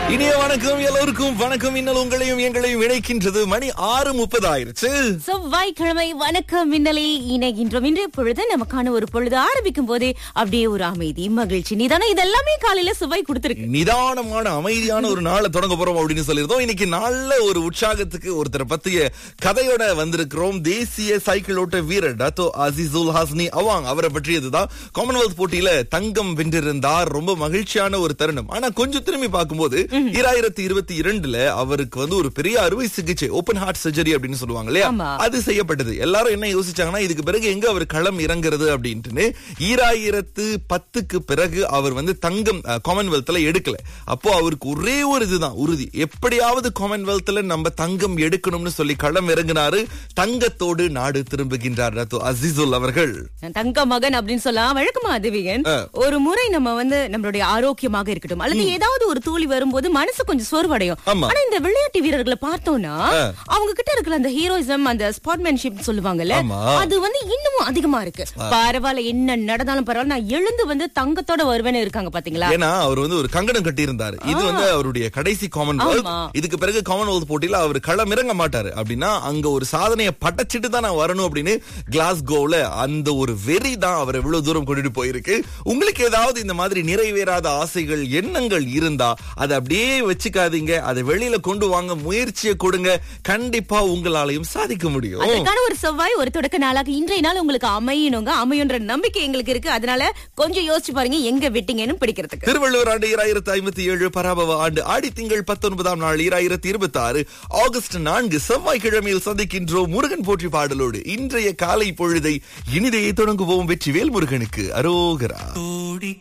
இனிய வணக்கம் எல்லோருக்கும் வணக்கம் இன்னல் உங்களையும் எங்களையும் இணைக்கின்றது மணி ஆறு முப்பது ஆயிருச்சு செவ்வாய்க்கிழமை வணக்கம் மின்னலில் இணைகின்றோம் இன்றைய பொழுது நமக்கான ஒரு பொழுது ஆரம்பிக்கும் போதே அப்படியே ஒரு அமைதி மகிழ்ச்சி நீதானே இதெல்லாமே காலையில செவ்வாய் கொடுத்திருக்கு நிதானமான அமைதியான ஒரு நாளை தொடங்க போறோம் அப்படின்னு சொல்லியிருந்தோம் இன்னைக்கு நாள்ல ஒரு உற்சாகத்துக்கு ஒருத்தரை பத்திய கதையோட வந்திருக்கிறோம் தேசிய சைக்கிள் ஓட்ட வீரர் டத்தோ அசிசுல் ஹாஸ்னி அவாங் அவரை பற்றியதுதான் காமன்வெல்த் போட்டியில தங்கம் வென்றிருந்தார் ரொம்ப மகிழ்ச்சியான ஒரு தருணம் ஆனா கொஞ்சம் திரும்பி பார்க்கும்போது இராயிரத்தி இருபத்தி இரண்டுல அவருக்கு வந்து ஒரு பெரிய அறுவை சிகிச்சை ஓபன் ஹார்ட் சர்ஜரி அப்படின்னு சொல்லுவாங்க இல்லையா ஆமா. அது செய்யப்பட்டது எல்லாரும் என்ன யோசிச்சாங்கன்னா இதுக்கு பிறகு எங்க அவர் களம் இறங்குறது அப்படின்ட்டு ஈராயிரத்து பத்துக்கு பிறகு அவர் வந்து தங்கம் அஹ், காமன்வெல்த்ல எடுக்கல அப்போ அவருக்கு ஒரே ஒரு இதுதான் உறுதி எப்படியாவது காமன்வெல்த்ல நம்ம தங்கம் எடுக்கணும்னு சொல்லி களம் இறங்கினாரு தங்கத்தோடு நாடு திரும்புகின்றார் ரத்து அசிசுல் அவர்கள் தங்க மகன் அப்படின்னு சொல்லலாம் வழக்கமா அதிவிகன் ஒரு முறை நம்ம வந்து நம்மளுடைய ஆரோக்கியமாக இருக்கட்டும் அல்லது ஏதாவது ஒரு தோல்வி வரும்போது மனசு கொஞ்சம் சோர்வடையும் ஆமா. ஆனா இந்த விளையாட்டு வீரர்களை பார்த்தோம்னா அவங்க கிட்ட இருக்கிற அந்த ஹீரோயிசம் அந்த ஸ்பாட்மேன்ஷிப் சொல்லுவாங்கல்ல ஆமா. அது வந்து இன்னமும் அதிகமா இருக்கு பரவாயில்ல என்ன நடந்தாலும் பரவாயில்ல நான் எழுந்து வந்து தங்கத்தோட வருவேன்னு இருக்காங்க பாத்தீங்களா ஏன்னா அவர் வந்து ஒரு கங்கணம் கட்டி இருந்தாரு இது வந்து அவருடைய கடைசி காமன்வெல்த் ஆமா. இதுக்கு பிறகு காமன்வெல்த் போட்டியில அவர் களம் இறங்க மாட்டாரு அப்படின்னா அங்க ஒரு சாதனையை படைச்சிட்டு தான் நான் வரணும் அப்படின்னு கிளாஸ்கோல அந்த ஒரு வெறி தான் அவர் எவ்வளவு தூரம் கொண்டுட்டு போயிருக்கு உங்களுக்கு ஏதாவது இந்த மாதிரி நிறைவேறாத ஆசைகள் எண்ணங்கள் இருந்தா அதை அப்படியே வச்சுக்காதீங்க அதை வெளியில கொண்டு வாங்க முயற்சியை கொடுங்க கண்டிப்பா உங்களாலையும் சாதிக்க முடியும் அதற்கான ஒரு செவ்வாய் ஒரு தொடக்க நாளாக இன்றைய நாள் உங்களுக்கு அமையணுங்க அமையுன்ற நம்பிக்கை எங்களுக்கு இருக்கு அதனால கொஞ்சம் யோசிச்சு பாருங்க எங்க விட்டீங்கன்னு பிடிக்கிறதுக்கு திருவள்ளுவர் ஆண்டு இராயிரத்தி ஐம்பத்தி ஏழு பராபவ ஆண்டு ஆடி திங்கள் பத்தொன்பதாம் நாள் இராயிரத்தி இருபத்தி ஆறு ஆகஸ்ட் நான்கு செவ்வாய்க்கிழமையில் சந்திக்கின்றோம் முருகன் போற்றி பாடலோடு இன்றைய காலை பொழுதை இனிதையை தொடங்குவோம் வெற்றிவேல் முருகனுக்கு அரோகரா கோடி